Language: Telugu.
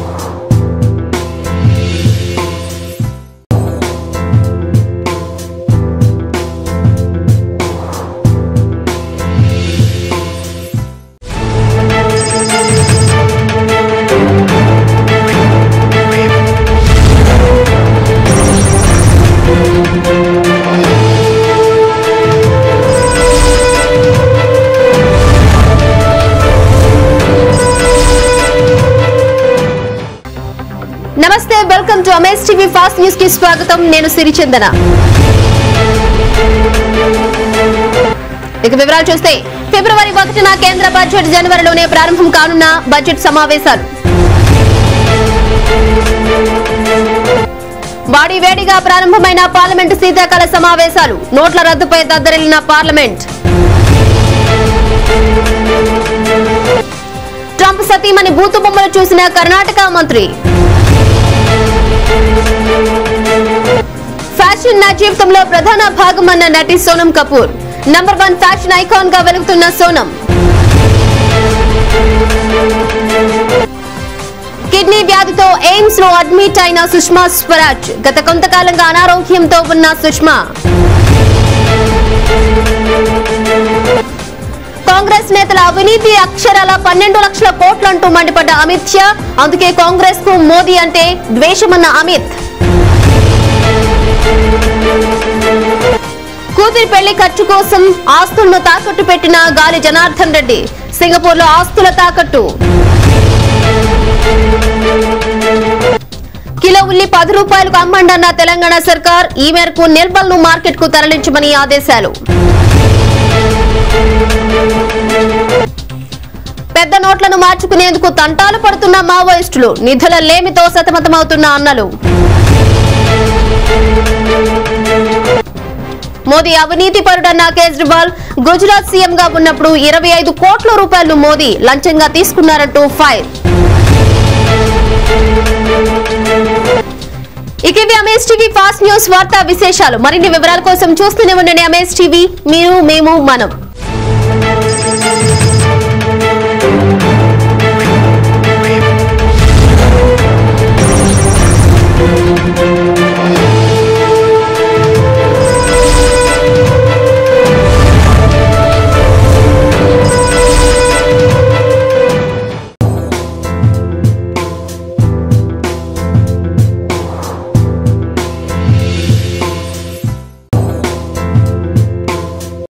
నమస్తే welcome to Amaze TV fast news కి స్వాగతం నేను సిరిచందన ఇక వివరాలు చూస్తే ఫిబ్రవరి ఒకటిన కేంద్ర బడ్జెట్ జనవరిలోనే ప్రారంభం కానున్న బడ్జెట్ సమావేశాలు వాడి వేడిగా ప్రారంభమైన పార్లమెంటు శీతాకాల సమావేశాలు నోట్ల రద్దుపై దద్దరిల్లిన పార్లమెంట్ ట్రంప్ సతీమణి బూతు బొమ్మలు చూసిన కర్ణాటక మంత్రి ఫ్యాషన్ నా జీవితంలో ప్రధాన భాగమన్న నటి Sonam Kapoor number one fashion icon గా వెలుగుతున్న సోనం కిడ్నీ వ్యాధితో ఎయిమ్స్ లో అడ్మిట్ అయిన సుష్మా స్వరాజ్ గత కొంతకాలంగా అనారోగ్యంతో ఉన్న సుష్మా కాంగ్రెస్ నేతల అవినీతి అక్షరాల పన్నెండు లక్షల కోట్లంటూ మండిపడ్డ అమిత్ షా అందుకే కాంగ్రెస్ కు మోదీ అంటే ద్వేషమన్న అమిత్ కూతురి పెళ్లి ఖర్చు కోసం ఆస్తులను తాకట్టు పెట్టిన గాలి జనార్దన్ రెడ్డి సింగపూర్ లో ఆస్తుల తాకట్టు కిలో ఉల్లి పది రూపాయలకు అమ్మండన్న తెలంగాణ సర్కార్ ఈ మేరకు నిర్మల్ ను మార్కెట్ కు తరలించమని ఆదేశాలు పెద్ద నోట్లను మార్చుకునేందుకు తంటాలు పడుతున్న మావోయిస్టులు నిధుల లేమితో సతమతమవుతున్న అన్నలు మోదీ అవినీతి పరుడన్న కేజ్రీవాల్ గుజరాత్ సీఎం గా ఉన్నప్పుడు ఇరవై ఐదు కోట్ల రూపాయలు మోదీ లంచంగా తీసుకున్నారంటూ ఫైర్ ఇక ఇవి అమేజ్ టీవీ ఫాస్ట్ న్యూస్ వార్తా విశేషాలు మరిన్ని వివరాల కోసం చూస్తూనే ఉండండి అమేజ్ టీవీ మీరు మేము మనం